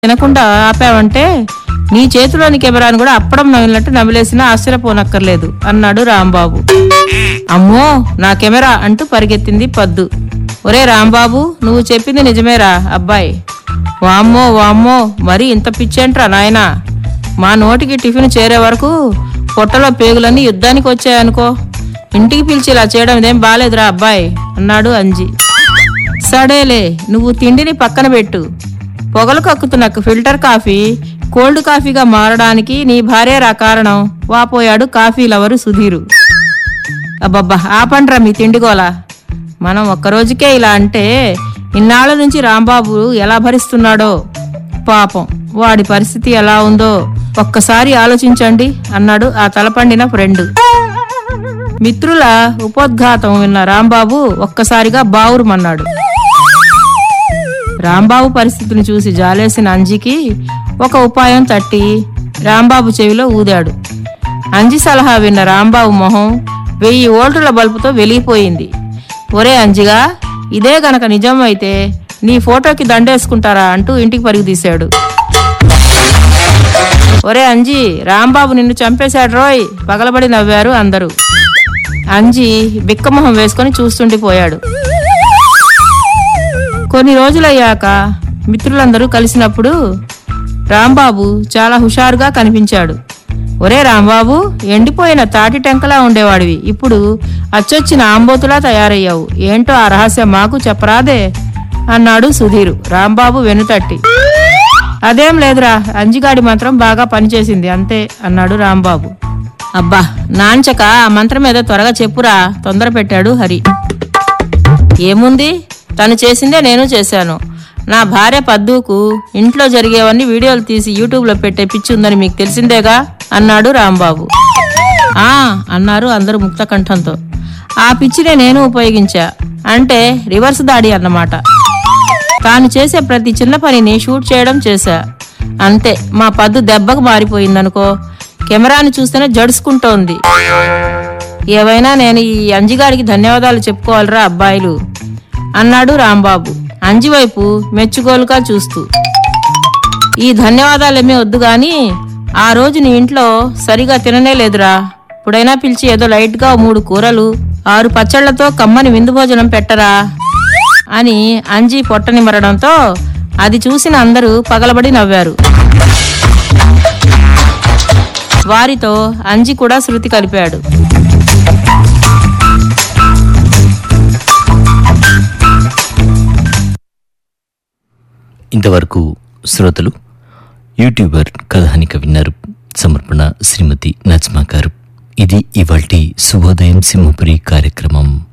తినకుండా ఆపావంటే నీ చేతిలోని కెమెరాను కూడా అప్పడం నవ్వినట్టు నమిలేసినా ఆశ్చర్యపోనక్కర్లేదు అన్నాడు రాంబాబు అమ్మో నా కెమెరా అంటూ పరిగెత్తింది పద్దు ఒరే రాంబాబు నువ్వు చెప్పింది నిజమేరా అబ్బాయి వామ్మో వామ్మో మరి ఇంత పిచ్చేంట్రా నాయనా మా నోటికి టిఫిన్ చేరే వరకు పొట్టలో పేగులన్నీ యుద్ధానికి వచ్చాయనుకో ఇంటికి పిలిచి ఇలా చేయడం ఇదేం బాలేదురా అబ్బాయి అన్నాడు అంజి సడేలే నువ్వు తిండిని పక్కన పెట్టు పొగలు కక్కుతున్న ఫిల్టర్ కాఫీ కోల్డ్ కాఫీగా మారడానికి నీ భార్య రా కారణం వాపోయాడు కాఫీ లవరు సుధీరు అబ్బబ్బా ఆపండ్రా మీ తిండిగోలా మనం ఒక్కరోజుకే ఇలా అంటే ఇన్నాళ్ళ నుంచి రాంబాబు ఎలా భరిస్తున్నాడో పాపం వాడి పరిస్థితి ఎలా ఉందో ఒక్కసారి ఆలోచించండి అన్నాడు ఆ తలపండిన ఫ్రెండ్ మిత్రుల ఉపోద్ఘాతం విన్న రాంబాబు ఒక్కసారిగా బావురుమన్నాడు రాంబాబు పరిస్థితిని చూసి జాలేసిన అంజికి ఒక ఉపాయం తట్టి రాంబాబు చెవిలో ఊదాడు అంజి సలహా విన్న రాంబాబు మొహం వెయ్యి ఓల్టుల బల్బుతో వెలిగిపోయింది ఒరే అంజిగా ఇదే గనక నిజం అయితే నీ ఫోటోకి దండేసుకుంటారా అంటూ ఇంటికి పరుగు తీశాడు ఒరే అంజి రాంబాబు నిన్ను చంపేశాడు రోయ్ పగలబడి నవ్వారు అందరూ అంజి బిక్కమొహం వేసుకొని చూస్తుండిపోయాడు కొన్ని రోజులయ్యాక మిత్రులందరూ కలిసినప్పుడు రాంబాబు చాలా హుషారుగా కనిపించాడు ఒరే రాంబాబు ఎండిపోయిన తాటి టెంకలా ఉండేవాడివి ఇప్పుడు అచ్చొచ్చిన ఆంబోతులా తయారయ్యావు ఏంటో ఆ రహస్యం మాకు చెప్పరాదే అన్నాడు సుధీరు రాంబాబు వెనుతట్టి అదేం లేదురా అంజిగాడి మంత్రం బాగా పనిచేసింది అంతే అన్నాడు రాంబాబు అబ్బా నాంచక ఆ మంత్రం ఏదో త్వరగా చెప్పురా తొందర పెట్టాడు హరి ఏముంది తను చేసిందే నేను చేశాను నా భార్య పద్దుకు ఇంట్లో జరిగేవన్నీ వీడియోలు తీసి యూట్యూబ్లో పెట్టే పిచ్చి ఉందని మీకు తెలిసిందేగా అన్నాడు రాంబాబు ఆ అన్నారు అందరూ ముక్త కంఠంతో ఆ పిచ్చినే నేను ఉపయోగించా అంటే రివర్స్ దాడి అన్నమాట తాను చేసే ప్రతి చిన్న పనిని షూట్ చేయడం చేశా అంతే మా పద్దు దెబ్బకు మారిపోయిందనుకో కెమెరాని చూస్తేనే జడుచుకుంటోంది ఏవైనా నేను ఈ అంజిగాడికి ధన్యవాదాలు చెప్పుకోవాలిరా అబ్బాయిలు అన్నాడు రాంబాబు అంజి వైపు మెచ్చుకోలుగా చూస్తూ ఈ ధన్యవాదాలేమీ వద్దు గాని ఆ రోజు నీ ఇంట్లో సరిగా తిననే లేదురా ఇప్పుడైనా పిలిచి ఏదో లైట్గా ఓ మూడు కూరలు ఆరు పచ్చళ్లతో కమ్మని విందు భోజనం పెట్టరా అని అంజి పొట్ట నిమరడంతో అది చూసిన అందరూ పగలబడి నవ్వారు వారితో అంజి కూడా శృతి కలిపాడు ఇంతవరకు శ్రోతలు యూట్యూబర్ కథానిక విన్నారు సమర్పణ శ్రీమతి నజ్మా గారు ఇది ఇవాల్టి శుభోదయం సింహపురి కార్యక్రమం